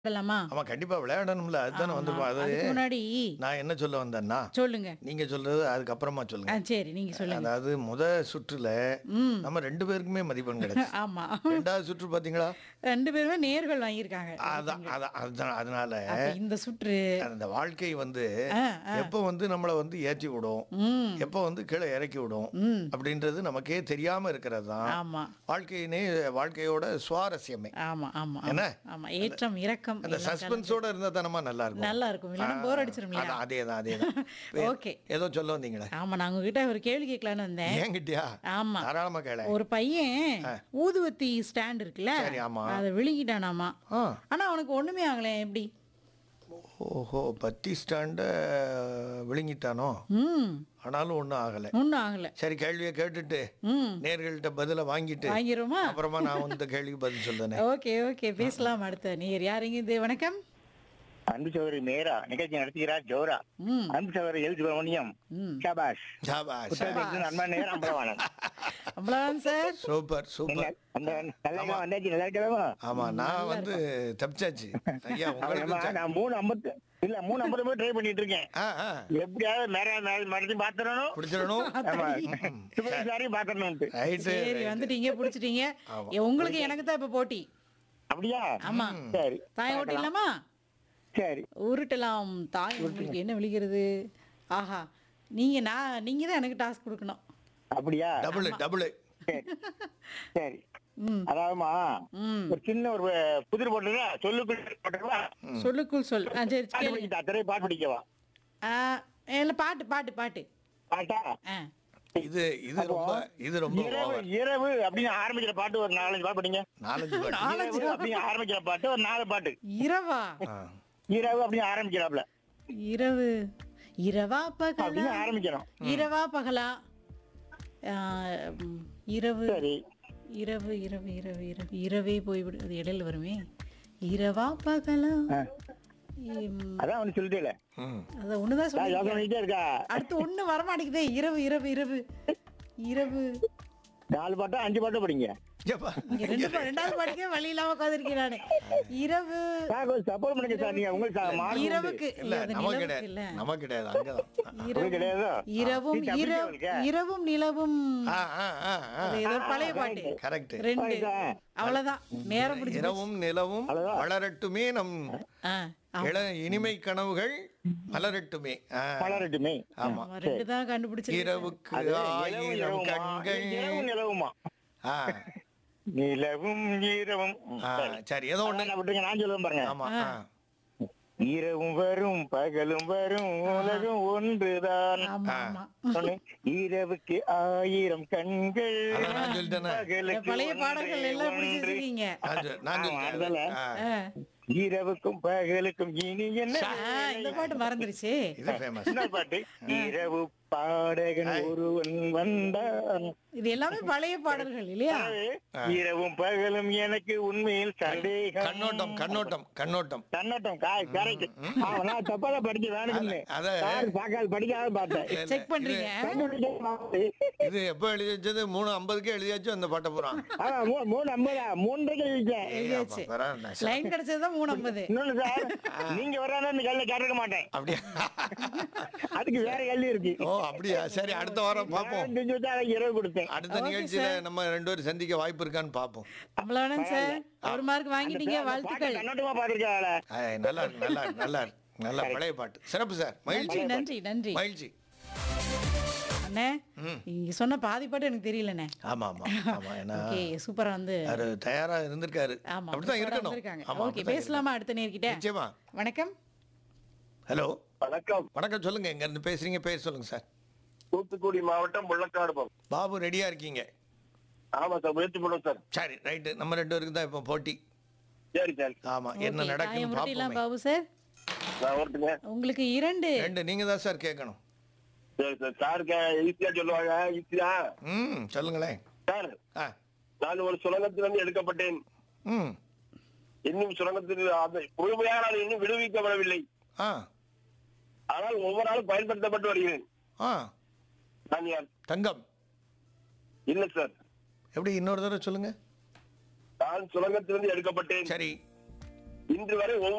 விளையாடலாமா ஆமா கண்டிப்பா விளையாடணும்ல அதுதானே ஆமா. வந்திருக்கோம் அது அதுக்கு முன்னாடி நான் என்ன சொல்ல வந்தேன்னா சொல்லுங்க நீங்க சொல்றது அதுக்கப்புறமா ஆ, சொல்லுங்க சரி நீங்க சொல்லுங்க அதாவது முத சுற்றுல ம் நம்ம ரெண்டு பேருக்குமே மதிப்பெண் கிடைச்சு ஆமா ரெண்டாவது சுற்று பாத்தீங்களா ரெண்டு பேருமே நேர்கள் வாங்கியிருக்காங்க அதான் அதான் அதுதான் அதனால அப்ப இந்த சுற்று அந்த வாழ்க்கை வந்து ஆ, ஆ. எப்போ வந்து நம்மளை வந்து ஏற்றி விடும் ம் எப்போ வந்து கீழே இறக்கி விடும் ம் அப்படின்றது நமக்கே தெரியாம இருக்கிறது தான் ஆமா வாழ்க்கையினே வாழ்க்கையோட சுவாரஸ்யமே ஆமா ஆமா என்ன? ஆமா. ஆமா ஏற்றம் இறக்கம் அந்த எல்லாம் சஸ்பென்ஸோட இருந்தா தானமா நல்லா இருக்கும் நல்லா இருக்கும் இல்லைன்னா போர் அடிச்சிரும் இல்லையா அதான், அதேதான் அதேதான் ஓகே ஏதோ சொல்ல வந்தீங்களே ஆமா நான் உங்ககிட்ட ஒரு கேள்வி கேட்கலான்னு வந்தேன் ஏங்கிட்டியா ஆமா தாராளமா கேள ஒரு பையன் ஊதுவத்தி ஸ்டாண்ட் இருக்குல்ல சரி, ஆமா. அதை விழுங்கிட்டானாமா ஆ ஆனா அவனுக்கு ஒண்ணுமே ஆகல எப்படி ஓஹோ பத்தி ஸ்டாண்ட விழுங்கிட்டானோ ம் ஆனாலும் ஒன்றும் ஆகலை ஒன்றும் ஆகல சரி கேள்வியை கேட்டுட்டு ம் நேர்கள்ட்ட பதிலை வாங்கிட்டு வாங்கிருமா அப்புறமா நான் இந்த கேள்விக்கு பதில் சொல்றேனே ஓகே ஓகே பேசலாம் அடுத்த நீர் யாருங்க இது வணக்கம் அன்பு சகோதரி மேரா நிகழ்ச்சி நடத்துகிறார் ஜோரா ம் அன்பு சகோதரி எல் சுப்பிரமணியம் ம் ஷபாஷ் ஜாபாஷ் புத்தகத்திற்கு நண்பன் நேரம் அம்பலவாணன் அவ்வளோதான் சார் சூப்பர் சூப்பர் அந்த நல்லா வந்தாச்சு நல்லா இருக்கலாமா ஆமா நான் வந்து தப்பிச்சாச்சு ஐயா உங்களுக்கு ஆமா, நான் மூணு ஐம்பத்து இல்ல மூணு ஐம்பது போய் ட்ரை பண்ணிட்டு இருக்கேன் ஆ ஆ எப்படியாவது மேரா மறுபடியும் பாத்துறணும் பிடிச்சிடணும் ஆமா சுப்பிரமணியம் பாத்துறணும்ட்டு ரைட்டு சரி வந்துட்டீங்க பிடிச்சிட்டீங்க ஏ, உங்களுக்கு எனக்கு தான் இப்ப போட்டி அப்படியா ஆமா சரி தாயம் ஓட்டிடலாமா சரி உருட்டலாம் தாய் உங்களுக்கு என்ன விழிக்கிறது ஆஹா நீங்க நான் நீங்க தான் எனக்கு டாஸ்க் கொடுக்கணும் அப்படியா டபுள் டபுள் சரி சரி ம் அதாவதுமா ம் ஒரு சின்ன ஒரு புதிர் போட்டுருவா சொல்லுக்குள் போட்டுருவா சொல்லுக்குள் சொல் ஆ சரி பாட்டு கேளு படிக்கிட்டா திரை பாட்டு படிக்கவா ஆ இல்லை பாட்டு பாட்டு பாட்டு பாட்டா ஆ இது இது ரொம்ப இது ரொம்ப இரவு over. இரவு அப்படின்னு ஆரம்பிக்கிற பாட்டு ஒரு நாலஞ்சு பாட்டு படிங்க நாலஞ்சு பாட்டு இரவு அப்படின்னு ஆரம்பிக்கிற பாட்டு ஒரு நாலு பாட்டு இரவா ஆ. இரவு அப்படின்னு ஆரம்பிக்கிறாப்ல இரவு இரவா பகலா அப்படின்னு ஆரம்பிக்கிறோம் இரவா பகலா ஆ, ம், இரவு சரி இரவு இரவு இரவு இரவு இரவே போய்விடு அது இடையில வருமே இரவா பகலா ஆ. ம், அதான் அவனு சொல்லிட்டேல ம் அது ஒண்ணுதான் நான் சொல்லி யோசனை பண்ணிட்டே இருக்கா அடுத்து ஒண்ணு வரமாட்டேங்குதே இரவு இரவு இரவு இரவு நாலு பாட்டோ அஞ்சு பாட்டோ படிங்க ஏப்பா, இங்க ரெண்டு பா- ரெண்டாவது பாட்டுக்கே வழி இல்லாம உட்காந்துருக்கேன் நானு இரவு சார் கொஞ்சம் சப்போர்ட் பண்ணுங்க சார் நீங்க உங்களுக்கு சா- mark உண்டு. இரவுக்கு இல்ல இல்ல அது நமக்கு நிலவுக்கு கிடையாது இல்ல நமக்கு கிடையாது அங்கதான் இரவு உங்களுக்கு கிடையாதோ இரவும் நீ தப்பிக்க இரவு இருக்கா? இரவும் நிலவும் ஆ ஆ ஆ ஆ அது ஏதோ பழைய பாட்டு கரெக்ட் ரெண்டு Correct ஆ? அவ்வளவுதான் நேரம் பிடிச்சு இரவும் நிலவும் அவ்வளவுதான். வளரட்டுமே நம் ஆ, ஆமா. இள இனிமை கனவுகள் மலரட்டுமே ஆ, வளரட்டுமே ஆமா ஆமா, ரெண்டு தான் கண்டுபிடிச்சு இரவுக்கு அது நிலவும் ஆயிரம் இரவுமா? கண்கள் நிலவும் நிலவுமா ஆ நிலவும் இரவும் ஆ, சரி ஏதோ ஒண்ணு நான் விட்டுருங்க நான் சொல்லுவேன் பாருங்க ஆமா ஆ. இரவும் வரும் பகலும் வரும் உலகம் ஒன்றுதான் ஆமா ஆமா சொன்னேன். இரவுக்கு ஆயிரம் கண்கள் அதான் நான் சொல்லிட்டேனே. பகலுக்கு பழைய ஒன்றே பாடல்கள் எல்லாம் பிடிச்சி ஒன்று. வச்சிருக்கீங்க நான் சொ- நான் ஆமா, சொல்லிட்டேன். அதனால ஆ, ஆ, இரவுக்கும் பகலுக்கும் இனி என்ன ஆ, இந்த பாட்டு மறந்துருச்சு இது ஃபேமஸ் இன்னொரு பாட்டு இரவு பாடகன் ஒருவன் வந்தான் இது எல்லாமே பழைய பாடல்கள் இல்லையா இரவும் பகலும் எனக்கு உண்மையில் சந்தேகம் கண்ணோட்டம் கண்ணோட்டம் கண்ணோட்டம் கண்ணோட்டம் காய் கரெக்ட் நான் தப்பா தான் படிக்க வேணும்னு அத- சார் பார்க்காது படிக்காத பார்த்தேன் இல்ல, இல்ல, செக் பண்றீங்க கண்டுபிடிக்க இது எப்போ எழுதி வச்சது மூணு ஐம்பதுக்கே எழுதியாச்சும் அந்த பாட்டை போறான் ஆமா, மூ- மூணு ஐம்பதா மூன்றரைக்கு எழுதிட்டேன் எழுதியாச்சு லைன் கிடைச்சதுதான் மூணு ஐம்பது இன்னொன்னு சார் நீங்க வராத இந்த கல்ல கேட்டிருக்க மாட்டேன் அப்படியா அதுக்கு வேற கல்வி இருக்கு ஓ அப்படியா சரி அடுத்த வாரம் பார்ப்போம் நான் செஞ்சு வச்சா அதுக்கு இரவு கொடுத்தேன் அடுத்த நிகழ்ச்சியில நம்ம ரெண்டு பேரும் சந்திக்க வாய்ப்பு இருக்கான்னு பார்ப்போம் அவ்வளவுதான் சார் ஒரு மார்க் வாங்கிட்டீங்க வாழ்த்துக்கள் கண்ணோட்டமா பாத்துருக்காங்களே ஆ, நல்லா இருக்கு நல்லா இருக்கு நல்லா இருக்கு நல்லா பழைய பாட்டு சிறப்பு சார் மகிழ்ச்சி நன்றி நன்றி நன்றி மகிழ்ச்சி அண்ணே நீங்க சொன்ன பாதி பாட்டு எனக்கு தெரியலண்ணே ஆமா ஆமா ஆமா ஏன்னா ஓகே சூப்பரா வந்து அவரு தயாரா இருந்திருக்காரு ஆமா அப்படிதான் சூப்பரா இருக்கணும் வந்திருக்காங்க. ஆமா ஓகே அப்படிதான் பேசலாமா அடுத்த நேர்கிட்ட இருக்கணும். நிச்சயமா வணக்கம் ஹலோ வணக்கம் வணக்கம் சொல்லுங்க எங்க இருந்து பேசுறீங்க பேர் சொல்லுங்க சார் தூத்துக்குடி மாவட்டம் முள்ளக்காடு பாபு ரெடியா இருக்கீங்க ஆமா சார் முயற்சி பண்ணுவோம் சார் சரி ரைட்டு நம்ம ரெண்டு பேருக்கு தான் இப்போ போட்டி சரி சார் ஆமா என்ன ஓகே, தாயம் நடக்குன்னு உருட்டிடலாம் பார்ப்போமே பாபு சார் நான் ஓட்டுங்க உங்களுக்கு இரண்டு ரெண்டு நீங்க தான் சார் கேட்கணும் சரி சார் சாருக்கு ஈஸியா சொல்லுவாங்க ஈஸியா ம் சொல்லுங்களேன் சார் ஆ நான் ஒரு சுரங்கத்திலிருந்து எடுக்கப்பட்டேன் ம் இன்னும் சுரங்கத்தில் அந்த முழுமையாக நான் இன்னும் விடுவிக்கப்படவில்லை ஆ ஆனால் ஒவ்வொரு நாளும் பயன்படுத்தப்பட்டு வருகிறேன் ஆ நான் யார் தங்கம் இல்ல சார் எப்படி இன்னொரு தடவை சொல்லுங்க நான் சுரங்கத்திலிருந்து எடுக்கப்பட்டேன் சரி இன்று வரை ஒவ்வொரு